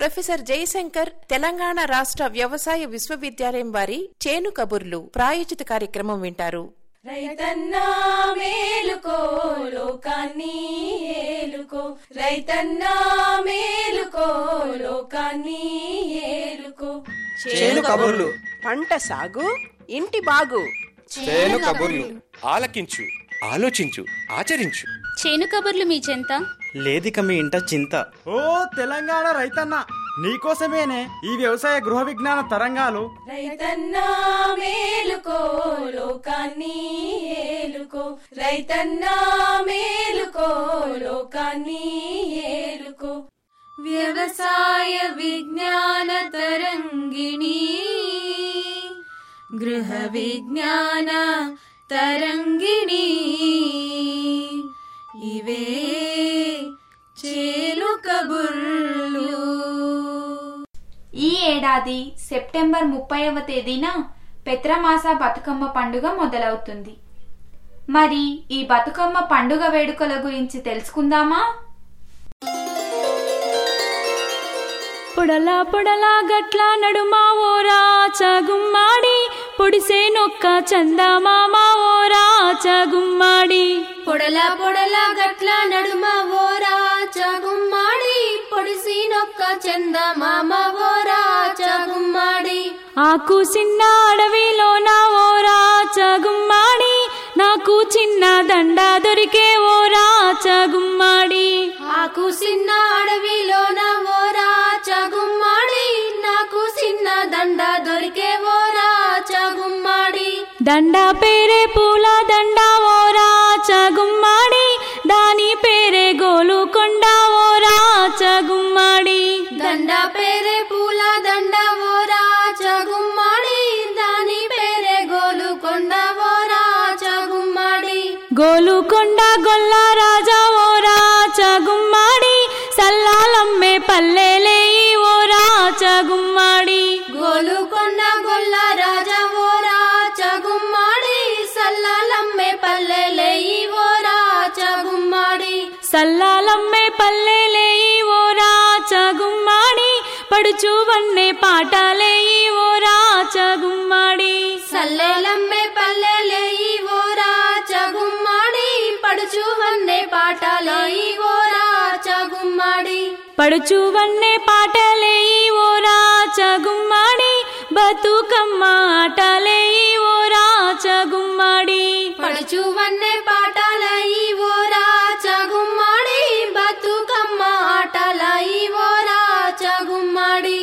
professor Jayashankar Telangana రాష్ట్ర వ్యవసాయ విశ్వవిద్యాలయం వారి చేను కబుర్లు ప్రాయోజిత కార్యక్రమం వింటారు రైతన్నా మేలుకో లోకాన్ని ఏలుకో రైతన్నా మేలుకో లోకాన్ని ఏలుకో చేను కబుర్లు పంట సాగు ఇంటి బాగు చేను కబుర్లు ఆలకించు ఆలోచించు ఆచరించు చేను కబుర్లు మీ చెంత లేదిక మీ ఇంట చింత ఓ తెలంగాణ రైతన్న నీకోసమేనే ఈ వ్యవసాయ గృహ విజ్ఞాన తరంగాలు రైతన్నా మేలుకో లోకాన్ని ఏలుకో రైతన్నా మేలుకో లోకాన్ని ఏలుకో వ్యవసాయ విజ్ఞాన తరంగిణి గృహ విజ్ఞాన తరంగిణి ఇవే చేలు కబుర్లు ఈ ఏడాది సెప్టెంబర్ ముప్పైవ తేదీన పెత్రమాస బతుకమ్మ పండుగ మొదలవుతుంది మరి ఈ బతుకమ్మ పండుగ వేడుకల గురించి తెలుసుకుందామా పొడలా పొడలా గట్ల నడుమా ఓరా చగుమ్మాడి పొడిసే నొక్క చందమామ ఓరా చగుమ్మాడి పొడల పొడల గట్ల నడుమ ఓరా చగుమ్మాడి పొడిసి నొక్క చంద మామ ఓరా చగుమ్మాడి ఆకు చిన్న అడవిలోన ఓరా చగుమ్మాడి నాకు చిన్న దండ దొరికే ఓరా చగుమ్మాడి ఆకు చిన్న అడవిలోన ఓరా చగుమ్మాడి నాకు చిన్న దండ దొరికే ఓరా చగుమ్మాడి దండ పేరే పూల దండ ఓరా చగుమ్మాడి దాని పేరే గోలుకొండ ఓరా చగుమ్మాడి దండ పేరే పూల దండ ఓరా చగుమ్మాడి దాని పేరే గోలుకొండ ఓరా చగుమ్మాడి గోలుకొండ గొల్ల రాజా ఓరా చగుమ్మాడి సల్లాలమ్మే పల్లెలే ఓరా చగుమ్మాడి గోలుకొండ గొల్ల రాజా ఓరా చగుమ్మాడి సల్లాలమ్మే పల్లెలే ఓరా చగుమ్మాడి సల్లాలమ్మే పల్లెలే ఓరా చగుమ్మాడి పడుచు వన్నే పాటలే ఓరా చగుమ్మాడి సల్లెలమ్మే పల్లెలే ఓరా చగుమ్మాడి పడుచు వన్నే పాటలే ఓరా చగుమ్మాడి పడుచు వన్నే పాటలే ఓరా చగుమ్మాడి బతుకమ్మ ఆటలే ఓరా చగుమ్మాడి పడుచు వన్నే పాటలే ఓరా చగుమ్మాడి బతుకమ్మ ఆటలై ఓరా చగుమ్మాడి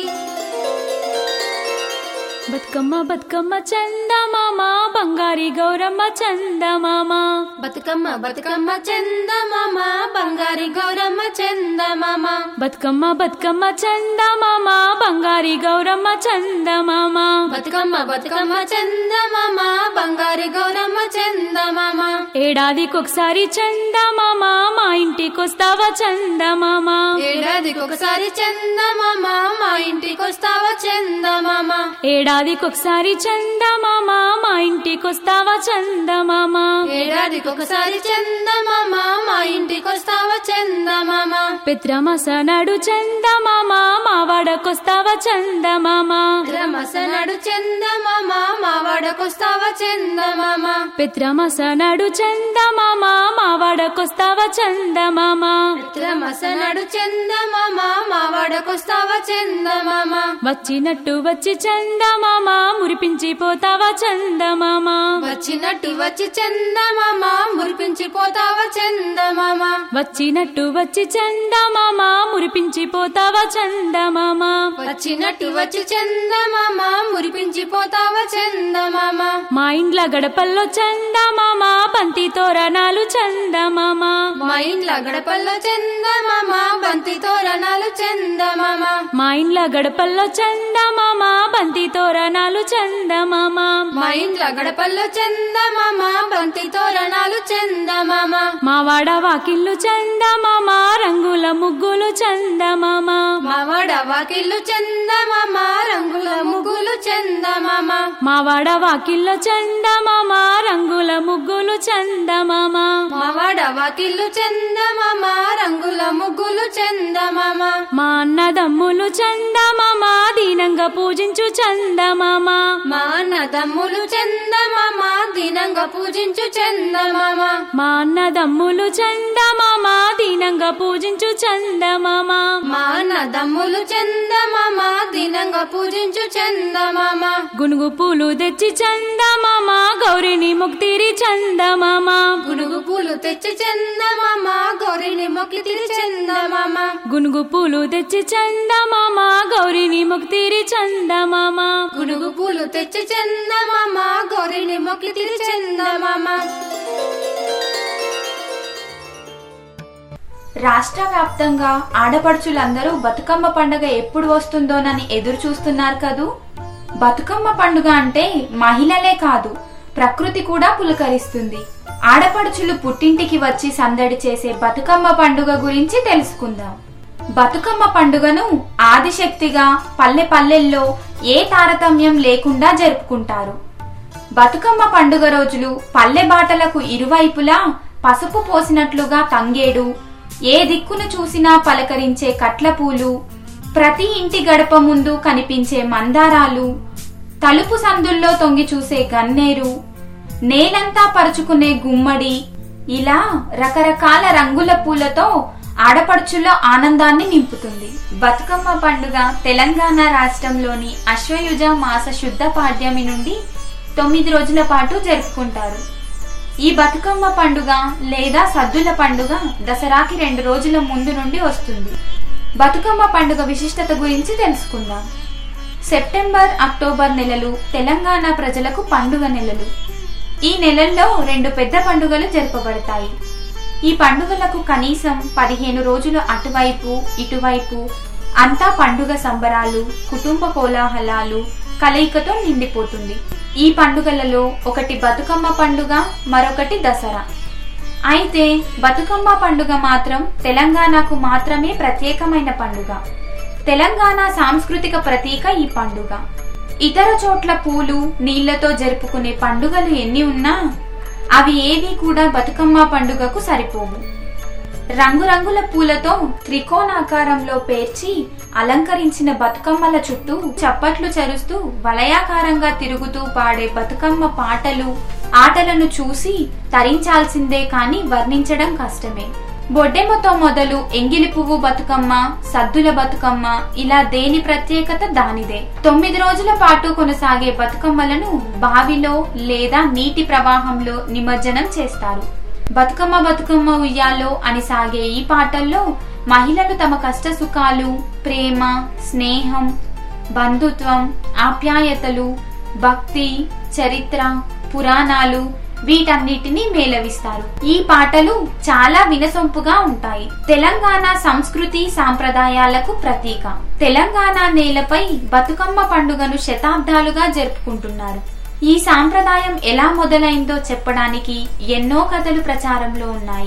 బతుకమ్మ బతుకమ్మ చందమామ బంగారి గౌరమ్మ చందమామ బతుకమ్మ బతుకమ్మ చందమామ బంగారి గౌరమ్మ చందమామ బతుకమ్మ బతుకమ్మ చందమామ బంగారి గౌరమ్మ చందమామ బతుకమ్మ బతుకమ్మ చందమామ బంగారి గౌరమ్మ చందమామ ఏడాదికొకసారి చందమామ మా ఇంటికొస్తావా చందమామ ఏడాదికొకసారి చందమామ మా ఇంటికొస్తావా చందమామ ఏడాదికొకసారి చందమామ మా ఇంటికొస్తావా చందమామ ఏడాదికొకసారి చందమామ మా ఇంటికొస్తావా చందమామ పెత్రమాస నాడు చందమామ మా వాడకొస్తావా చందమామ రమసనడు చందమామ మా వాడకొస్తావా చందమామ పెత్రమాస నాడు చందమామ మా వాడకొస్తావా చందమామ రమసనడు చందమామ మా వాడకొస్తావా చందమామ వచ్చినట్టు వచ్చి చందమామ మురిపించిపోతావా చందమామ వచ్చినట్టు వచ్చి చందమామ మురిపించిపోతావా చందమామ వచ్చినట్టు వచ్చి చందమామ మురిపించిపోతావా చందమామ వచ్చినట్టు వచ్చి చందమామ మురిపించిపోతావా చందమామ మా ఇండ్ల గడపల్లో చందమామ బంతి తోరణాలు చందమామ మా ఇండ్ల గడపల్లో చందమామ బంతి తోరణాలు చందమామ మా ఇండ్ల గడపల్లో చందమామ బంతి తోరణాలు చందమామ మా ఇండ్ల గడపల్లో చందమామ బంతి తోరణాలు చందమామ మా వాడ వాకిళ్ళు చందమామ రంగుల ముగ్గులు చందమామ మా వాడ వాకిళ్ళు చందమామ రంగుల ముగ్గులు చందమామ మా వాడ వాకిల్లో చందమామ రంగుల ముగ్గులు చందమామ మావాడ వాకిళ్ళు చందమామ రంగుల ముగ్గులు చందమామ మా అన్నదమ్ములు చందమామ దీనంగా పూజించు చందమామ మా అన్నదమ్ములు చందమామ దినంగా పూజించు చందమామ మా అన్నదమ్ములు చందమామ దీనంగా పూజించు చందమామ మా అన్నదమ్ములు చందమామ దినంగా పూజించు చందమామ గునుగు పూలు తెచ్చి చందమామ గౌరిని ముక్తిరి చందమామ గునుగు పూలు తెచ్చి చందమామ గౌరిని మొక్కి తిరి చందమామ గునుగు పూలు తెచ్చి చందమామ గౌరిని ముక్తిరి చందమామ గునుగు పూలు తెచ్చి చందమామ గౌరిని మొక్కి తిరి చందమామ రాష్ట్ర వ్యాప్తంగా ఆడపడుచులందరూ బతుకమ్మ పండుగ ఎప్పుడు వస్తుందోనని ఎదురు చూస్తున్నారు కదూ బతుకమ్మ పండుగ అంటే మహిళలే కాదు ప్రకృతి కూడా పులకరిస్తుంది ఆడపడుచులు పుట్టింటికి వచ్చి సందడి చేసే బతుకమ్మ పండుగ గురించి తెలుసుకుందాం బతుకమ్మ పండుగను ఆదిశక్తిగా పల్లె పల్లెల్లో ఏ తారతమ్యం లేకుండా జరుపుకుంటారు బతుకమ్మ పండుగ రోజులు పల్లె బాటలకు ఇరువైపులా పసుపు పోసినట్లుగా తంగేడు ఏ దిక్కును చూసినా పలకరించే కట్లపూలు ప్రతి ఇంటి గడప ముందు కనిపించే మందారాలు తలుపు సందుల్లో తొంగి చూసే గన్నేరు నేలంతా పరుచుకునే గుమ్మడి ఇలా రకరకాల రంగుల పూలతో ఆడపడుచుల్లో ఆనందాన్ని నింపుతుంది బతుకమ్మ పండుగ తెలంగాణ రాష్ట్రంలోని అశ్వయుజ మాస శుద్ధ పాడ్యమి నుండి తొమ్మిది రోజుల పాటు జరుపుకుంటారు ఈ బతుకమ్మ పండుగ లేదా సద్దుల పండుగ దసరాకి రెండు రోజుల ముందు నుండి వస్తుంది బతుకమ్మ పండుగ విశిష్టత గురించి తెలుసుకుందాం సెప్టెంబర్ అక్టోబర్ నెలలు తెలంగాణ ప్రజలకు పండుగ నెలలు ఈ నెలల్లో రెండు పెద్ద పండుగలు జరపబడతాయి ఈ పండుగలకు కనీసం పదిహేను రోజులు అటువైపు ఇటువైపు అంతా పండుగ సంబరాలు కుటుంబ కోలాహలాలు కలయికతో నిండిపోతుంది ఈ పండుగలలో ఒకటి బతుకమ్మ పండుగ మరొకటి దసరా అయితే బతుకమ్మ పండుగ మాత్రం తెలంగాణకు మాత్రమే ప్రత్యేకమైన పండుగ తెలంగాణ సాంస్కృతిక ప్రతీక ఈ పండుగ ఇతర చోట్ల పూలు నీళ్లతో జరుపుకునే పండుగలు ఎన్ని ఉన్నా అవి ఏవి కూడా బతుకమ్మ పండుగకు సరిపోవు రంగురంగుల పూలతో త్రికోణాకారంలో పేర్చి అలంకరించిన బతుకమ్మల చుట్టూ చప్పట్లు చరుస్తూ వలయాకారంగా తిరుగుతూ పాడే బతుకమ్మ పాటలు ఆటలను చూసి తరించాల్సిందే కాని వర్ణించడం కష్టమే బొడ్డెమ్మతో మొదలు ఎంగిలి పువ్వు బతుకమ్మ సద్దుల బతుకమ్మ ఇలా దేని ప్రత్యేకత దానిదే తొమ్మిది రోజుల పాటు కొనసాగే బతుకమ్మలను బావిలో లేదా నీటి ప్రవాహంలో నిమజ్జనం చేస్తారు బతుకమ్మ బతుకమ్మ ఉయ్యాలో అని సాగే ఈ పాటల్లో మహిళలు తమ కష్ట సుఖాలు ప్రేమ స్నేహం బంధుత్వం ఆప్యాయతలు భక్తి చరిత్ర పురాణాలు వీటన్నిటిని మేళవిస్తారు ఈ పాటలు చాలా వినసొంపుగా ఉంటాయి తెలంగాణ సంస్కృతి సాంప్రదాయాలకు ప్రతీక తెలంగాణ నేలపై బతుకమ్మ పండుగను శతాబ్దాలుగా జరుపుకుంటున్నారు ఈ సాంప్రదాయం ఎలా మొదలైందో చెప్పడానికి ఎన్నో కథలు ప్రచారంలో ఉన్నాయి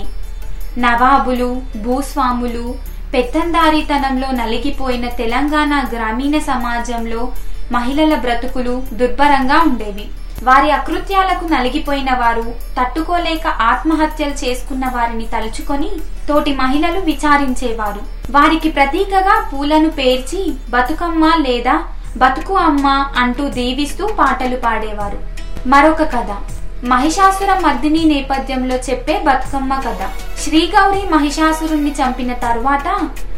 నవాబులు భూస్వాములు పెత్తందారీతనంలో నలిగిపోయిన తెలంగాణ గ్రామీణ సమాజంలో మహిళల బ్రతుకులు దుర్భరంగా ఉండేవి వారి అకృత్యాలకు నలిగిపోయిన వారు తట్టుకోలేక ఆత్మహత్యలు చేసుకున్న వారిని తలుచుకొని తోటి మహిళలు విచారించేవారు వారికి ప్రతీకగా పూలను పేర్చి బతుకమ్మ లేదా బతుకు అమ్మ అంటూ దీవిస్తూ పాటలు పాడేవారు మరొక కథ మహిషాసుర మర్దిని నేపథ్యంలో చెప్పే బతుకమ్మ కథ శ్రీగౌరి మహిషాసురుణ్ణి చంపిన తరువాత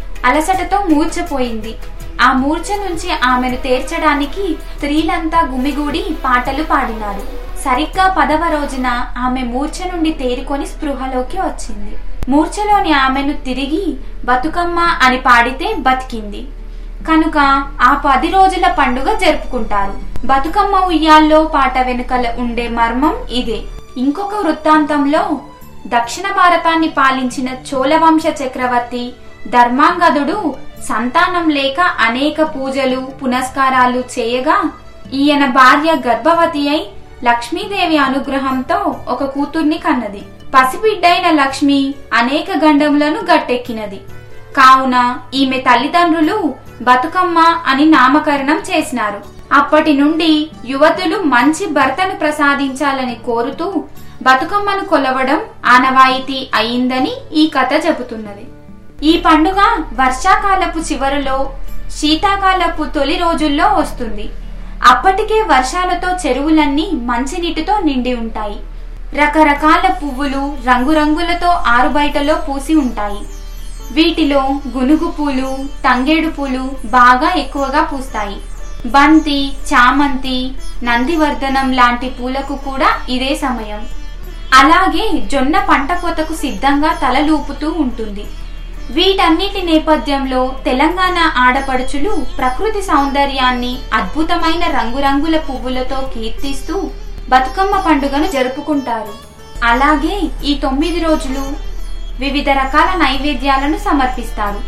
అలసటతో మూర్ఛపోయింది ఆ మూర్ఛ నుంచి ఆమెను తేర్చడానికి స్త్రీలంతా గుమిగూడి పాటలు పాడినారు సరిగ్గా పదవ రోజున ఆమె మూర్ఛ నుండి తేరుకొని స్పృహలోకి వచ్చింది మూర్ఛలోని ఆమెను తిరిగి బతుకమ్మ అని పాడితే బతికింది కనుక ఆ పది రోజుల పండుగ జరుపుకుంటారు బతుకమ్మ ఉయ్యాల్లో పాట వెనుకల ఉండే మర్మం ఇదే ఇంకొక వృత్తాంతంలో దక్షిణ భారతాన్ని పాలించిన చోళవంశ చక్రవర్తి ధర్మాంగదుడు సంతానం లేక అనేక పూజలు పునస్కారాలు చేయగా ఈయన భార్య గర్భవతి అయి లక్ష్మీదేవి అనుగ్రహంతో ఒక కూతుర్ని కన్నది పసిబిడ్డైన లక్ష్మి అనేక గండములను గట్టెక్కినది కావున ఈమె తల్లిదండ్రులు బతుకమ్మ అని నామకరణం చేసినారు అప్పటి నుండి యువతులు మంచి భర్తను ప్రసాదించాలని కోరుతూ బతుకమ్మను కొలవడం ఆనవాయితీ అయిందని ఈ కథ చెబుతున్నది ఈ పండుగ వర్షాకాలపు చివరిలో శీతాకాలపు తొలి రోజుల్లో వస్తుంది అప్పటికే వర్షాలతో చెరువులన్నీ మంచినీటితో నిండి ఉంటాయి రకరకాల పువ్వులు రంగురంగులతో ఆరుబయటలో పూసి ఉంటాయి వీటిలో గునుగు పూలు తంగేడు పూలు బాగా ఎక్కువగా పూస్తాయి బంతి చామంతి నందివర్ధనం లాంటి పూలకు కూడా ఇదే సమయం అలాగే జొన్న పంట కోతకు సిద్ధంగా తలలూపుతూ ఉంటుంది వీటన్నిటి నేపథ్యంలో తెలంగాణ ఆడపడుచులు ప్రకృతి సౌందర్యాన్ని అద్భుతమైన రంగురంగుల పువ్వులతో కీర్తిస్తూ బతుకమ్మ పండుగను జరుపుకుంటారు అలాగే ఈ తొమ్మిది రోజులు వివిధ రకాల నైవేద్యాలను సమర్పిస్తారు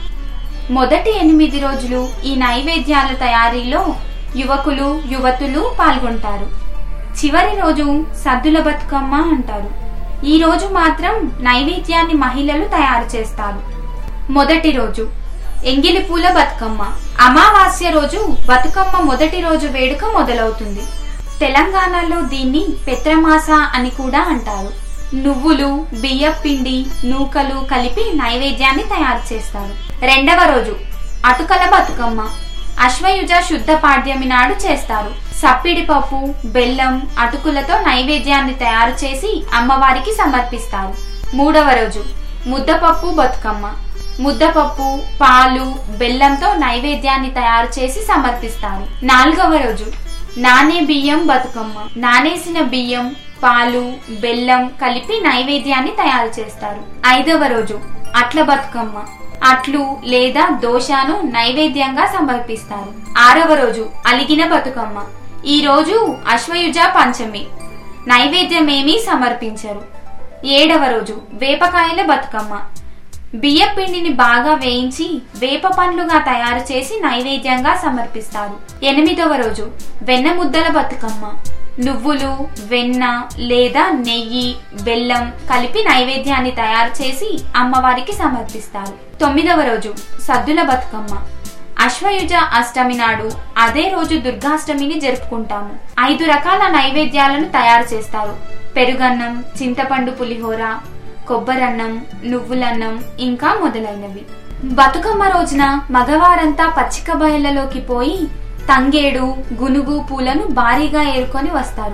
మొదటి ఎనిమిది రోజులు ఈ నైవేద్యాల తయారీలో యువకులు యువతులు పాల్గొంటారు చివరి రోజు సద్దుల బతుకమ్మ అంటారు ఈ రోజు మాత్రం నైవేద్యాన్ని మహిళలు తయారు చేస్తారు మొదటి రోజు ఎంగిలి పూల బతుకమ్మ అమావాస్య రోజు బతుకమ్మ మొదటి రోజు వేడుక మొదలవుతుంది తెలంగాణలో దీన్ని పెత్రమాస అని కూడా అంటారు నువ్వులు బియ్యపిండి నూకలు కలిపి నైవేద్యాన్ని తయారు చేస్తారు రెండవ రోజు అటుకల బతుకమ్మ అశ్వయుజ శుద్ధ పాడ్యమి నాడు చేస్తారు సప్పిడి పప్పు బెల్లం అటుకులతో నైవేద్యాన్ని తయారు చేసి అమ్మవారికి సమర్పిస్తారు మూడవ రోజు ముద్దపప్పు బతుకమ్మ ముద్దపప్పు పాలు బెల్లంతో నైవేద్యాన్ని తయారు చేసి సమర్పిస్తారు నాలుగవ రోజు నానే బియ్యం బతుకమ్మ నానేసిన బియ్యం పాలు బెల్లం కలిపి నైవేద్యాన్ని తయారు చేస్తారు ఐదవ రోజు అట్ల బతుకమ్మ అట్లు లేదా దోశాను నైవేద్యంగా సమర్పిస్తారు ఆరవ రోజు అలిగిన బతుకమ్మ ఈ రోజు అశ్వయుజ పంచమి నైవేద్యమేమీ సమర్పించరు ఏడవ రోజు వేపకాయల బతుకమ్మ బియ్య పిండిని బాగా వేయించి వేప పండ్లుగా తయారు చేసి నైవేద్యంగా సమర్పిస్తారు ఎనిమిదవ రోజు వెన్న ముద్దల బతుకమ్మ నువ్వులు వెన్న లేదా నెయ్యి బెల్లం కలిపి నైవేద్యాన్ని తయారు చేసి అమ్మవారికి సమర్పిస్తారు తొమ్మిదవ రోజు సద్దుల బతుకమ్మ అశ్వయుజ అష్టమి నాడు అదే రోజు దుర్గాష్టమిని జరుపుకుంటాము ఐదు రకాల నైవేద్యాలను తయారు చేస్తారు పెరుగన్నం చింతపండు పులిహోర కొబ్బరన్నం నువ్వులన్నం ఇంకా మొదలైనవి బతుకమ్మ రోజున మగవారంతా పచ్చిక బయళ్లలోకి పోయి తంగేడు గునుగు పూలను భారీగా ఏరుకొని వస్తారు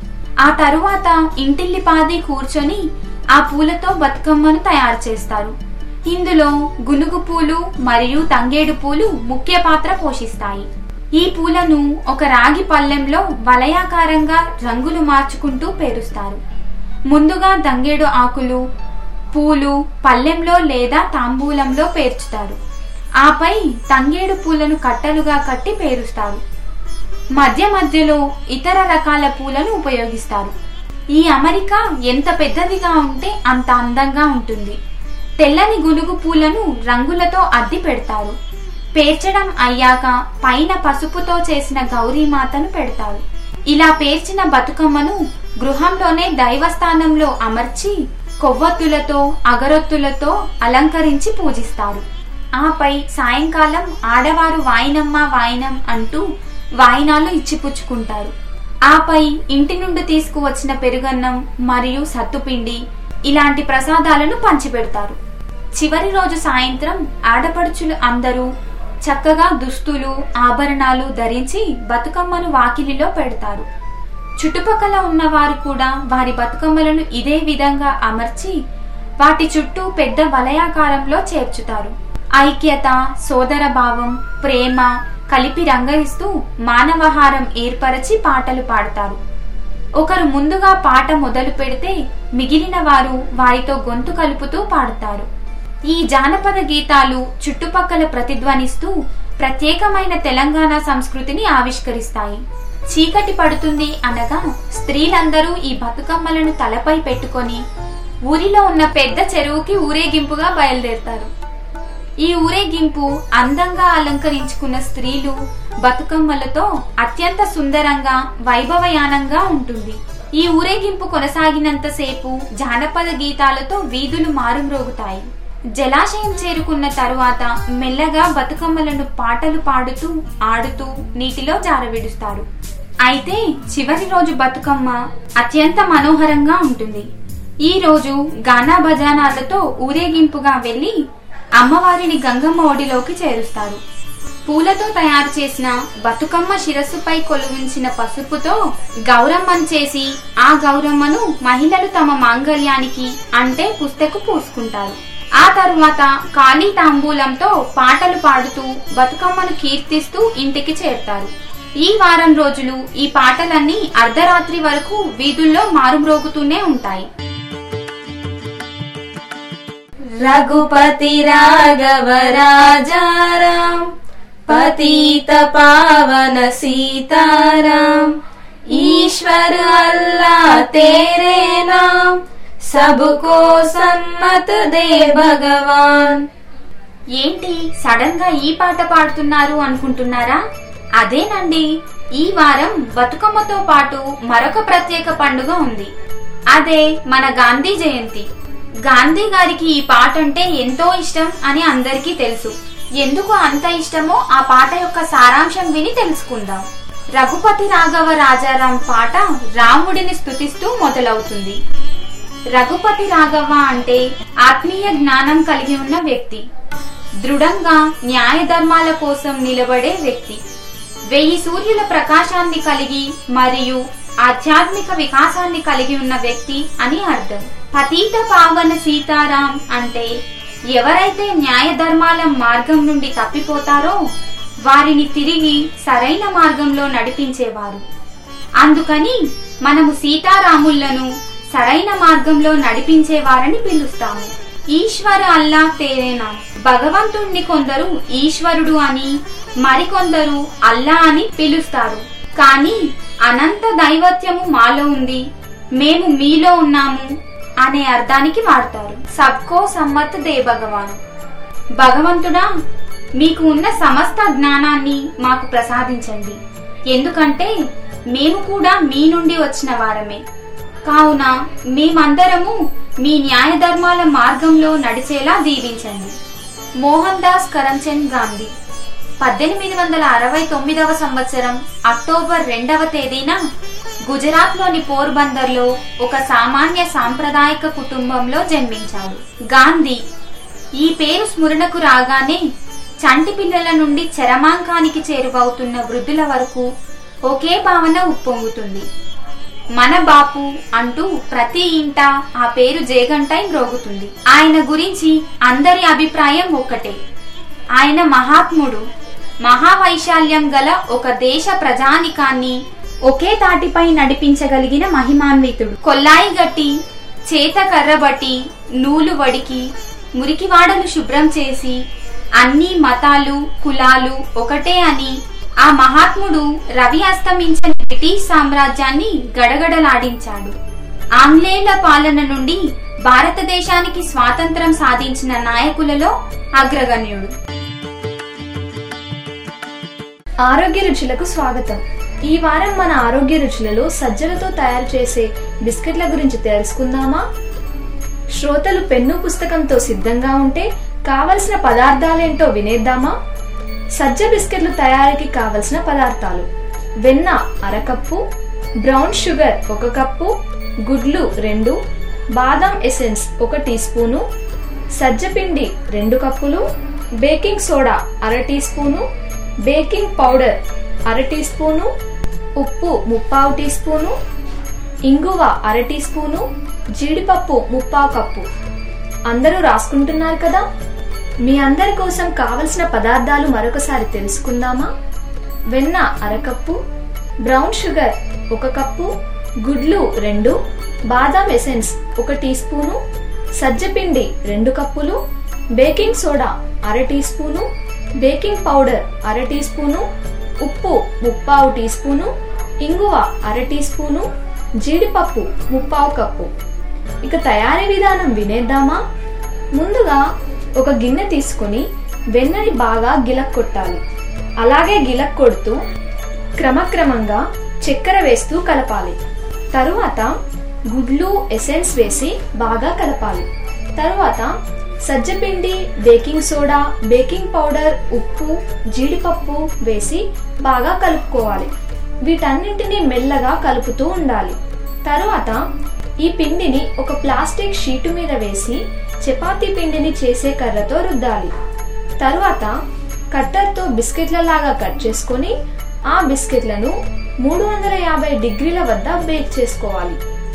ఆ తరువాత ఇంటిల్లిపాది కూర్చొని ఆ పూలతో బతుకమ్మను తయారు చేస్తారు ఇందులో గునుగు పూలు మరియు తంగేడు పూలు ముఖ్య పాత్ర పోషిస్తాయి ఈ పూలను ఒక రాగి పళ్ళెంలో వలయాకారంగా రంగులు మార్చుకుంటూ పేరుస్తారు ముందుగా తంగేడు ఆకులు పూలు పళ్ళెంలో లేదా తాంబూలంలో పేర్చుతారు ఆపై తంగేడు పూలను కట్టలుగా కట్టి పేరుస్తారు మధ్య మధ్యలో ఇతర రకాల పూలను ఉపయోగిస్తారు ఈ అమరిక ఎంత పెద్దదిగా ఉంటే అంత అందంగా ఉంటుంది తెల్లని గునుగు పూలను రంగులతో అద్ది పెడతారు పేర్చడం అయ్యాక పైన పసుపుతో చేసిన గౌరీమాతను పెడతారు ఇలా పేర్చిన బతుకమ్మను గృహంలోనే దైవస్థానంలో అమర్చి కొవ్వొత్తులతో అగరొత్తులతో అలంకరించి పూజిస్తారు ఆపై సాయంకాలం ఆడవారు వాయినమ్మ వాయినం అంటూ వాయినాలు ఇచ్చిపుచ్చుకుంటారు ఆపై ఇంటి నుండి తీసుకువచ్చిన పెరుగన్నం మరియు సత్తుపిండి ఇలాంటి ప్రసాదాలను పంచిపెడతారు చివరి రోజు సాయంత్రం ఆడపడుచులు అందరూ చక్కగా దుస్తులు ఆభరణాలు ధరించి బతుకమ్మను వాకిలిలో పెడతారు చుట్టుపక్కల ఉన్నవారు కూడా వారి బతుకమ్మలను ఇదే విధంగా అమర్చి వాటి చుట్టూ పెద్ద వలయాకారంలో చేర్చుతారు ఐక్యత సోదర భావం ప్రేమ కలిపి రంగరిస్తూ మానవహారం ఏర్పరచి పాటలు పాడతారు ఒకరు ముందుగా పాట మొదలు పెడితే మిగిలిన వారు వారితో గొంతు కలుపుతూ పాడతారు ఈ జానపద గీతాలు చుట్టుపక్కల ప్రతిధ్వనిస్తూ ప్రత్యేకమైన తెలంగాణ సంస్కృతిని ఆవిష్కరిస్తాయి చీకటి పడుతుంది అనగా స్త్రీలందరూ ఈ బతుకమ్మలను తలపై పెట్టుకొని ఊరిలో ఉన్న పెద్ద చెరువుకి ఊరేగింపుగా బయలుదేరతారు ఈ ఊరేగింపు అందంగా అలంకరించుకున్న స్త్రీలు బతుకమ్మలతో అత్యంత సుందరంగా వైభవయానంగా ఉంటుంది ఈ ఊరేగింపు కొనసాగినంతసేపు జానపద గీతాలతో వీధులు మారుమ్రోగుతాయి జలాశయం చేరుకున్న తరువాత మెల్లగా బతుకమ్మలను పాటలు పాడుతూ ఆడుతూ నీటిలో జారవిడుస్తారు అయితే చివరి రోజు బతుకమ్మ అత్యంత మనోహరంగా ఉంటుంది ఈ రోజు గానా భజానాలతో ఊరేగింపుగా వెళ్లి అమ్మవారిని గంగమ్మ ఒడిలోకి చేరుస్తారు పూలతో తయారు చేసిన బతుకమ్మ శిరస్సుపై కొలువించిన పసుపుతో గౌరమ్మను చేసి ఆ గౌరమ్మను మహిళలు తమ మాంగళ్యానికి అంటే పుస్తకు పూసుకుంటారు ఆ తరువాత ఖాళీ తాంబూలంతో పాటలు పాడుతూ బతుకమ్మను కీర్తిస్తూ ఇంటికి చేరుతారు ఈ వారం రోజులు ఈ పాటలన్నీ అర్ధరాత్రి వరకు వీధుల్లో మారుమ్రోగుతూనే ఉంటాయి రఘుపతి రాఘవ రాజారాం పతిత పావన సీతారాం ఈశ్వర్ అల్లా తేరే నాం సబుకో సన్మత్ దే భగవాన్ ఏంటి సడన్ గా ఈ పాట పాడుతున్నారు అనుకుంటున్నారా అదేనండి ఈ వారం బతుకమ్మతో పాటు మరొక ప్రత్యేక పండుగ ఉంది అదే మన గాంధీ జయంతి గాంధీ గారికి ఈ పాట అంటే ఎంతో ఇష్టం అని అందరికీ తెలుసు ఎందుకు అంత ఇష్టమో ఆ పాట యొక్క సారాంశం విని తెలుసుకుందాం రఘుపతి రాఘవ రాజారాం పాట రాముడిని స్తుతిస్తూ మొదలవుతుంది రఘుపతి రాఘవ అంటే ఆత్మీయ జ్ఞానం కలిగి ఉన్న వ్యక్తి దృఢంగా న్యాయ ధర్మాల కోసం నిలబడే వ్యక్తి వెయ్యి సూర్యుల ప్రకాశాన్ని కలిగి మరియు ఆధ్యాత్మిక వికాసాన్ని కలిగి ఉన్న వ్యక్తి అని అర్థం పతీత పావన సీతారాం అంటే ఎవరైతే న్యాయ ధర్మాల మార్గం నుండి తప్పిపోతారో వారిని తిరిగి సరైన మార్గంలో నడిపించేవారు అందుకని మనము సీతారాములను సరైన మార్గంలో నడిపించేవారని పిలుస్తాము ఈశ్వర అల్లా తేరేనా భగవంతుణ్ణి కొందరు ఈశ్వరుడు అని మరికొందరు అల్లా అని పిలుస్తారు కానీ అనంత దైవత్యము మాలో ఉంది మేము మీలో ఉన్నాము అనే అర్థానికి వాడతారు సబ్కో సమ్మత్ దే భగవాన్ భగవంతుడా మీకు ఉన్న సమస్త జ్ఞానాన్ని మాకు ప్రసాదించండి ఎందుకంటే మేము కూడా మీ నుండి వచ్చిన వారమే కావున మేమందరము మీ న్యాయ ధర్మాల మార్గంలో నడిచేలా దీవించండి మోహన్ దాస్ కరంచంద్ గాంధీ పద్దెనిమిది వందల అరవై తొమ్మిదవ సంవత్సరం అక్టోబర్ రెండవ తేదీన గుజరాత్లోని పోర్బందర్లో ఒక సామాన్య సాంప్రదాయక కుటుంబంలో జన్మించాడు గాంధీ ఈ పేరు స్మరణకు రాగానే చంటి పిల్లల నుండి చరమాంకానికి చేరువవుతున్న వృద్ధుల వరకు ఒకే భావన ఉప్పొంగుతుంది మన బాపు అంటూ ప్రతి ఇంట ఆ పేరు జేగంటై మ్రోగుతుంది ఆయన గురించి అందరి అభిప్రాయం ఒక్కటే ఆయన మహాత్ముడు మహావైశాల్యం గల ఒక దేశ ప్రజానికాన్ని ఒకే తాటిపై నడిపించగలిగిన మహిమాన్వితుడు కొల్లాయి గట్టి చేత కర్రబట్టి నూలు వడికి మురికివాడలు శుభ్రం చేసి అన్ని మతాలు కులాలు ఒకటే అని ఆ మహాత్ముడు రవి అస్తమించిన బ్రిటిష్ సామ్రాజ్యాన్ని గడగడలాడించాడు ఆంగ్లేయుల పాలన నుండి భారతదేశానికి స్వాతంత్రం సాధించిన నాయకులలో అగ్రగణ్యుడు ఆరోగ్య రుచులకు స్వాగతం ఈ వారం మన ఆరోగ్య రుచులలో సజ్జలతో తయారు చేసే బిస్కెట్ల గురించి తెలుసుకుందామా శ్రోతలు పెన్ను పుస్తకంతో సిద్ధంగా ఉంటే కావలసిన పదార్థాలేంటో వినేద్దామా సజ్జ బిస్కెట్ల తయారీకి కావలసిన పదార్థాలు వెన్న అరకప్పు బ్రౌన్ షుగర్ ఒక కప్పు గుడ్లు రెండు బాదం ఎసెన్స్ ఒక టీ స్పూను సజ్జపిండి రెండు కప్పులు బేకింగ్ సోడా అర టీ స్పూను బేకింగ్ పౌడర్ అర టీ స్పూను ఉప్పు ముప్పావు టీ స్పూను ఇంగువ అర టీ స్పూను జీడిపప్పు ముప్పావు కప్పు అందరూ రాసుకుంటున్నారు కదా మీ అందరి కోసం కావలసిన పదార్థాలు మరొకసారి తెలుసుకుందామా వెన్న అరకప్పు బ్రౌన్ షుగర్ ఒక కప్పు గుడ్లు రెండు బాదాం ఎసెన్స్ ఒక టీ స్పూను సజ్జపిండి రెండు కప్పులు బేకింగ్ సోడా అర టీ స్పూను బేకింగ్ పౌడర్ అర టీ స్పూను ఉప్పు ముప్పావు టీ స్పూను ఇంగువ అర టీ స్పూను జీడిపప్పు ముప్పావు కప్పు ఇక తయారీ విధానం వినేద్దామా ముందుగా ఒక గిన్నె తీసుకొని వెన్నని బాగా గిలక్ కొట్టాలి అలాగే గిలక్ కొడుతూ క్రమక్రమంగా చక్కెర వేస్తూ కలపాలి తరువాత గుడ్లు ఎసెన్స్ వేసి బాగా కలపాలి తరువాత సజ్జపిండి బేకింగ్ సోడా బేకింగ్ పౌడర్ ఉప్పు జీడిపప్పు వేసి బాగా కలుపుకోవాలి వీటన్నింటినీ మెల్లగా కలుపుతూ ఉండాలి తరువాత ఈ పిండిని ఒక ప్లాస్టిక్ షీటు మీద వేసి చపాతీ పిండిని చేసే కర్రతో రుద్దాలి తరువాత కట్టర్తో బిస్కెట్ల లాగా కట్ చేసుకొని ఆ బిస్కెట్లను మూడు వందల యాభై డిగ్రీల వద్ద బేక్ చేసుకోవాలి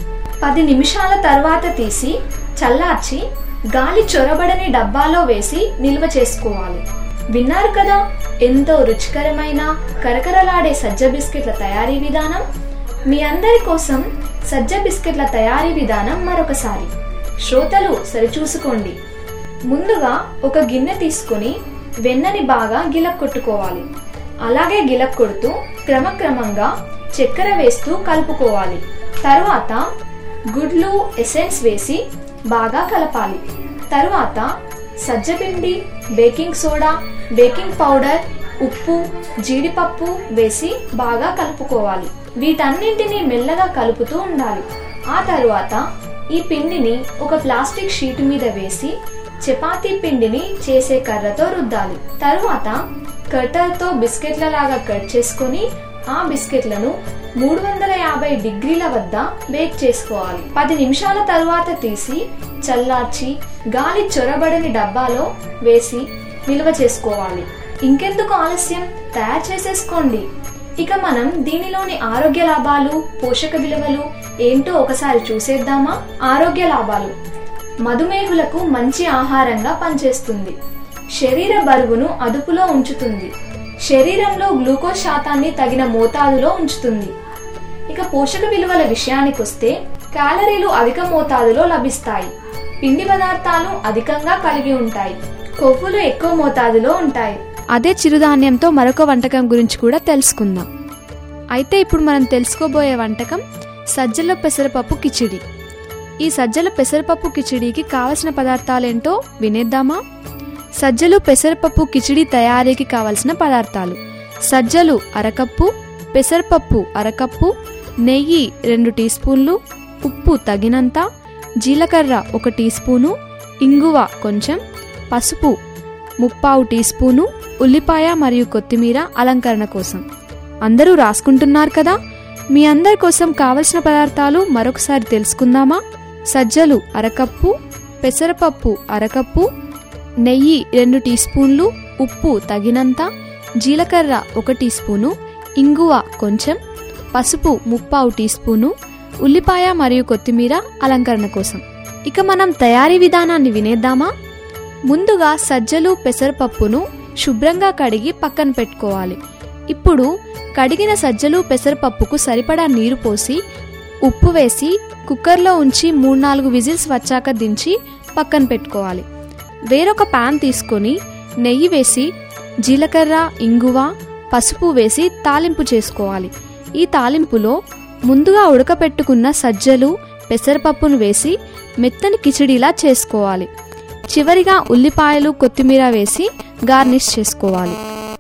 పది నిమిషాల తర్వాత తీసి చల్లార్చి గాలి చొరబడని డబ్బాలో వేసి నిల్వ చేసుకోవాలి విన్నారు కదా ఎంతో రుచికరమైన కరకరలాడే సజ్జ బిస్కెట్ల తయారీ విధానం మీ అందరి కోసం సజ్జ బిస్కెట్ల తయారీ విధానం మరొకసారి శ్రోతలు సరిచూసుకోండి ముందుగా ఒక గిన్నె తీసుకొని వెన్నని బాగా గిలక్కొట్టుకోవాలి అలాగే గిలక్కొడుతూ క్రమక్రమంగా చక్కెర వేస్తూ కలుపుకోవాలి తరువాత గుడ్లు ఎసెన్స్ వేసి బాగా కలపాలి తరువాత సజ్జపిండి బేకింగ్ సోడా బేకింగ్ పౌడర్ ఉప్పు జీడిపప్పు వేసి బాగా కలుపుకోవాలి వీటన్నింటినీ మెల్లగా కలుపుతూ ఉండాలి ఆ తరువాత ఈ పిండిని ఒక ప్లాస్టిక్ షీట్ మీద వేసి చపాతీ పిండిని చేసే కర్రతో రుద్దాలి తరువాత కట్టర్తో బిస్కెట్ల లాగా కట్ చేసుకొని ఆ బిస్కెట్లను మూడు వందల యాభై డిగ్రీల వద్ద బేక్ చేసుకోవాలి పది నిమిషాల తరువాత తీసి చల్లార్చి గాలి చొరబడని డబ్బాలో వేసి నిల్వ చేసుకోవాలి ఇంకెందుకు ఆలస్యం తయారు చేసేసుకోండి ఇక మనం దీనిలోని ఆరోగ్య లాభాలు పోషక విలువలు ఏంటో ఒకసారి చూసేద్దామా ఆరోగ్య లాభాలు మధుమేహులకు మంచి ఆహారంగా పనిచేస్తుంది శరీర బరువును అదుపులో ఉంచుతుంది శరీరంలో గ్లూకోజ్ శాతాన్ని తగిన మోతాదులో ఉంచుతుంది ఇక పోషక విలువల విషయానికొస్తే క్యాలరీలు అధిక మోతాదులో లభిస్తాయి పిండి పదార్థాలు అధికంగా కలిగి ఉంటాయి కొవ్వులు ఎక్కువ మోతాదులో ఉంటాయి అదే చిరుధాన్యంతో మరొక వంటకం గురించి కూడా తెలుసుకుందాం అయితే ఇప్పుడు మనం తెలుసుకోబోయే వంటకం సజ్జల పెసరపప్పు కిచిడి ఈ సజ్జల పెసరపప్పు కిచిడికి కావలసిన పదార్థాలేంటో వినేద్దామా సజ్జలు పెసరపప్పు కిచిడి తయారీకి కావలసిన పదార్థాలు సజ్జలు అరకప్పు పెసరపప్పు అరకప్పు నెయ్యి రెండు టీ స్పూన్లు ఉప్పు తగినంత జీలకర్ర ఒక టీ స్పూను ఇంగువ కొంచెం పసుపు ముప్పావు టీ స్పూను ఉల్లిపాయ మరియు కొత్తిమీర అలంకరణ కోసం అందరూ రాసుకుంటున్నారు కదా మీ అందరి కోసం కావలసిన పదార్థాలు మరొకసారి తెలుసుకుందామా సజ్జలు అరకప్పు పెసరపప్పు అరకప్పు నెయ్యి రెండు టీ స్పూన్లు ఉప్పు తగినంత జీలకర్ర ఒక టీ స్పూను ఇంగువ కొంచెం పసుపు ముప్పావు టీ స్పూను ఉల్లిపాయ మరియు కొత్తిమీర అలంకరణ కోసం ఇక మనం తయారీ విధానాన్ని వినేద్దామా ముందుగా సజ్జలు పెసరపప్పును శుభ్రంగా కడిగి పక్కన పెట్టుకోవాలి ఇప్పుడు కడిగిన సజ్జలు పెసరపప్పుకు సరిపడా నీరు పోసి ఉప్పు వేసి కుక్కర్లో ఉంచి మూడు నాలుగు విజిల్స్ వచ్చాక దించి పక్కన పెట్టుకోవాలి వేరొక పాన్ తీసుకొని నెయ్యి వేసి జీలకర్ర ఇంగువ పసుపు వేసి తాలింపు చేసుకోవాలి ఈ తాలింపులో ముందుగా ఉడకపెట్టుకున్న సజ్జలు పెసరపప్పును వేసి మెత్తని కిచిడిలా చేసుకోవాలి చివరిగా ఉల్లిపాయలు కొత్తిమీర వేసి గార్నిష్ చేసుకోవాలి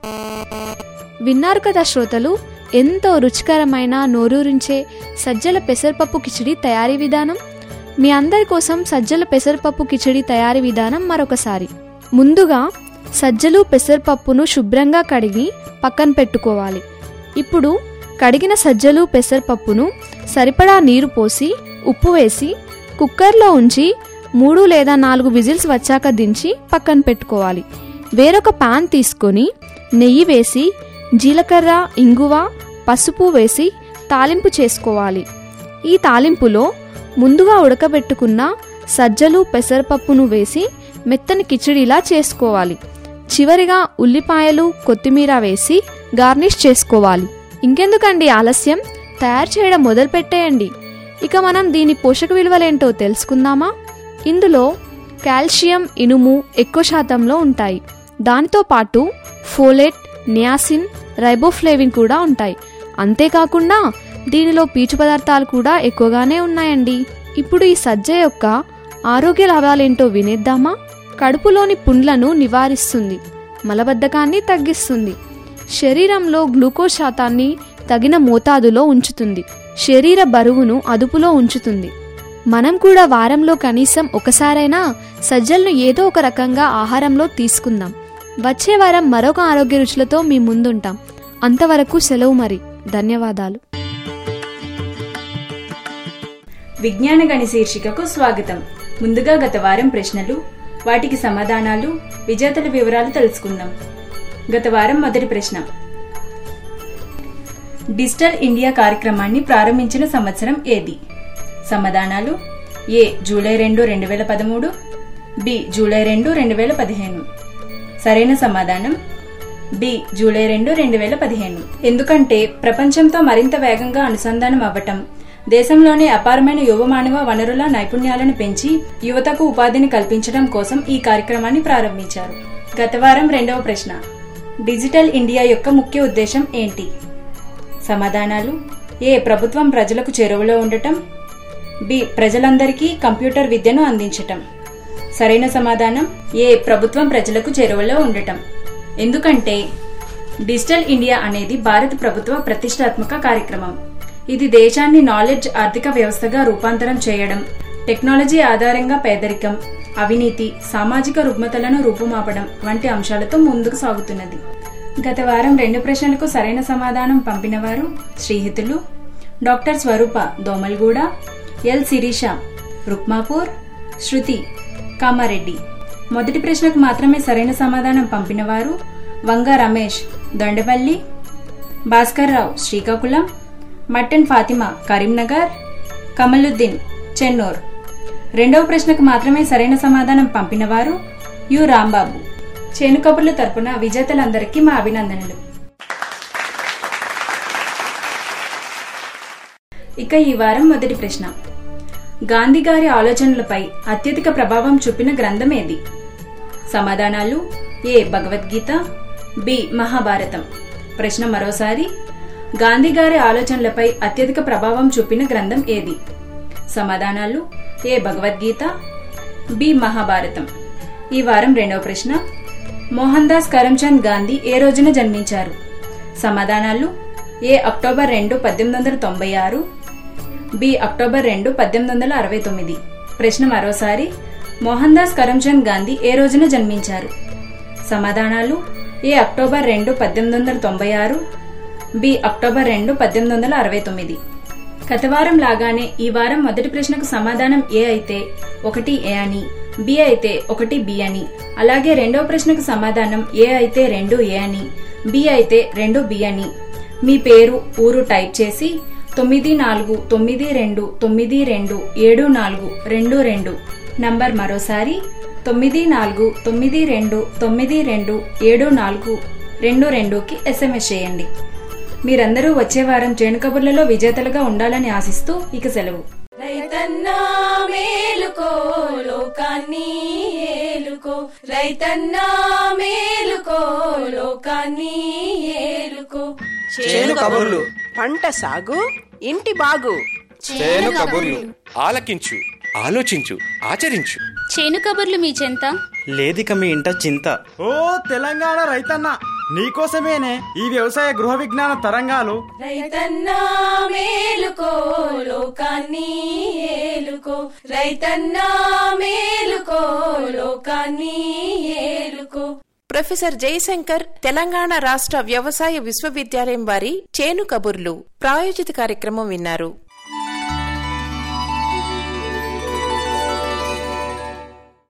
విన్నారు కదా శ్రోతలు ఎంతో రుచికరమైన నోరూరించే సజ్జల పెసరపప్పు కిచిడి తయారీ విధానం మీ అందరి కోసం సజ్జల పెసరపప్పు కిచిడి తయారీ విధానం మరొకసారి ముందుగా సజ్జలు పెసరపప్పును శుభ్రంగా కడిగి పక్కన పెట్టుకోవాలి ఇప్పుడు కడిగిన సజ్జలు పెసరపప్పును సరిపడా నీరు పోసి ఉప్పు వేసి కుక్కర్లో ఉంచి మూడు లేదా నాలుగు విజిల్స్ వచ్చాక దించి పక్కన పెట్టుకోవాలి వేరొక పాన్ తీసుకొని నెయ్యి వేసి జీలకర్ర ఇంగువ పసుపు వేసి తాలింపు చేసుకోవాలి ఈ తాలింపులో ముందుగా ఉడకబెట్టుకున్న సజ్జలు పెసరపప్పును వేసి మెత్తని కిచిడిలా చేసుకోవాలి చివరిగా ఉల్లిపాయలు కొత్తిమీర వేసి గార్నిష్ చేసుకోవాలి ఇంకెందుకండి ఆలస్యం తయారు చేయడం మొదలు పెట్టేయండి ఇక మనం దీని పోషక విలువలేంటో తెలుసుకుందామా ఇందులో కాల్షియం ఇనుము ఎక్కువ శాతంలో ఉంటాయి దానితో పాటు ఫోలేట్ నియాసిన్ రైబోఫ్లేవిన్ కూడా ఉంటాయి అంతేకాకుండా దీనిలో పీచు పదార్థాలు కూడా ఎక్కువగానే ఉన్నాయండి ఇప్పుడు ఈ సజ్జ యొక్క ఆరోగ్య లాభాలేంటో వినేద్దామా కడుపులోని పుండ్లను నివారిస్తుంది మలబద్ధకాన్ని తగ్గిస్తుంది శరీరంలో గ్లూకోజ్ శాతాన్ని తగిన మోతాదులో ఉంచుతుంది శరీర బరువును అదుపులో ఉంచుతుంది మనం కూడా వారంలో కనీసం ఒకసారైనా సజ్జలను ఏదో ఒక రకంగా ఆహారంలో తీసుకుందాం వచ్చే వారం మరొక ఆరోగ్య రుచులతో మీ ముందుంటాం అంతవరకు సెలవు మరి ధన్యవాదాలు విజ్ఞాన గణి శీర్షికకు స్వాగతం ముందుగా గత వారం ప్రశ్నలు వాటికి సమాధానాలు విజేతల వివరాలు తెలుసుకుందాం గత వారం మొదటి ప్రశ్న డిజిటల్ ఇండియా కార్యక్రమాన్ని ప్రారంభించిన సంవత్సరం ఏది సమాధానాలు ఏ జూలై రెండు రెండు వేల పదమూడు బి జూలై రెండు రెండు వేల పదిహేను సరైన సమాధానం బి జూలై రెండు రెండు వేల పదిహేను ఎందుకంటే ప్రపంచంతో మరింత వేగంగా అనుసంధానం అవ్వటం దేశంలోని అపారమైన యువ మానవ వనరుల నైపుణ్యాలను పెంచి యువతకు ఉపాధిని కల్పించడం కోసం ఈ కార్యక్రమాన్ని ప్రారంభించారు గత వారం రెండవ ప్రశ్న డిజిటల్ ఇండియా యొక్క ముఖ్య ఉద్దేశం ఏంటి సమాధానాలు ఏ ప్రభుత్వం ప్రజలకు చేరువలో ఉండటం బి ప్రజలందరికీ కంప్యూటర్ విద్యను అందించటం సరైన సమాధానం ఏ ప్రభుత్వం ప్రజలకు చేరువలో ఉండటం ఎందుకంటే డిజిటల్ ఇండియా అనేది భారత ప్రభుత్వ ప్రతిష్టాత్మక కార్యక్రమం ఇది దేశాన్ని నాలెడ్జ్ ఆర్థిక వ్యవస్థగా రూపాంతరం చేయడం టెక్నాలజీ ఆధారంగా పేదరికం అవినీతి సామాజిక రుగ్మతలను రూపుమాపడం వంటి అంశాలతో ముందుకు సాగుతున్నది గత వారం రెండు ప్రశ్నలకు సరైన సమాధానం పంపినవారు శ్రీహితులు డాక్టర్ స్వరూప దోమల్గూడ ఎల్ శిరీష రుక్మాపూర్ శృతి కామారెడ్డి మొదటి ప్రశ్నకు మాత్రమే సరైన సమాధానం పంపినవారు వంగ రమేష్ దొండపల్లి భాస్కర్ రావు శ్రీకాకుళం మట్టన్ ఫాతిమా కరీంనగర్ కమలుద్దీన్ చెన్నూర్ రెండవ ప్రశ్నకు మాత్రమే సరైన సమాధానం పంపినవారు యు రాంబాబు చేను కబుర్ల తరపున విజేతలందరికీ మా అభినందనలు ఇక ఈ వారం మొదటి ప్రశ్న గాంధీ గారి ఆలోచనలపై అత్యధిక ప్రభావం చూపిన గ్రంథం ఏది సమాధానాలు ఏ భగవద్గీత బి మహాభారతం ప్రశ్న మరోసారి గాంధీ గారి ఆలోచనలపై అత్యధిక ప్రభావం చూపిన గ్రంథం ఏది సమాధానాలు ఏ భగవద్గీత బి మహాభారతం ఈ వారం రెండవ ప్రశ్న మోహన్ దాస్ కరమ్చంద్ గాంధీ ఏ రోజున జన్మించారు సమాధానాలు ఏ అక్టోబర్ రెండు పద్దెనిమిది వందల తొంభై ఆరు బి అక్టోబర్ రెండు పద్దెనిమిది వందల అరవై తొమ్మిది ప్రశ్న మరోసారి మోహన్ దాస్ కరమ్చంద్ గాంధీ ఏ రోజున జన్మించారు సమాధానాలు ఏ అక్టోబర్ రెండు పద్దెనిమిది వందల తొంభై ఆరు బి అక్టోబర్ రెండు పద్దెనిమిది వందల అరవై తొమ్మిది గత వారం లాగానే ఈ వారం మొదటి ప్రశ్నకు సమాధానం ఏ అయితే ఒకటి ఏ అని బి అయితే ఒకటి బి అని అలాగే రెండవ ప్రశ్నకు సమాధానం ఏ అయితే రెండు ఏ అని బి అయితే రెండు బి అని మీ పేరు ఊరు టైప్ చేసి తొమ్మిది నాలుగు తొమ్మిది రెండు తొమ్మిది రెండు ఏడు నాలుగు రెండు రెండు నంబర్ మరోసారి తొమ్మిది నాలుగు తొమ్మిది రెండు తొమ్మిది రెండు ఏడు నాలుగు రెండు రెండుకి ఎస్ఎంఎస్ చేయండి మీరందరూ వచ్చే వారం చేను కబుర్లలో విజేతలుగా ఉండాలని ఆశిస్తూ ఇక సెలవు రైతన్నా మేలుకో లోకాన్ని ఏలుకో రైతన్నా మేలుకో లోకాన్ని ఏలుకో చేను కబుర్లు పంట సాగు ఇంటి బాగు చేను కబుర్లు ఆలకించు ఆలోచించు ఆచరించు చేను కబుర్లు మీ చెంత లేదిక మీ ఇంట చింత ఓ తెలంగాణ రైతన్న నీకోసమేనే ఈ వ్యవసాయ గృహ విజ్ఞాన తరంగాలు రైతన్నా మేలుకో లోకాన్ని ఏలుకో రైతన్నా మేలుకో లోకాన్ని ఏలుకో ప్రొఫెసర్ జయశంకర్ తెలంగాణ రాష్ట్ర వ్యవసాయ విశ్వవిద్యాలయం వారి చేను కబుర్లు ప్రాయోజిత కార్యక్రమం విన్నారు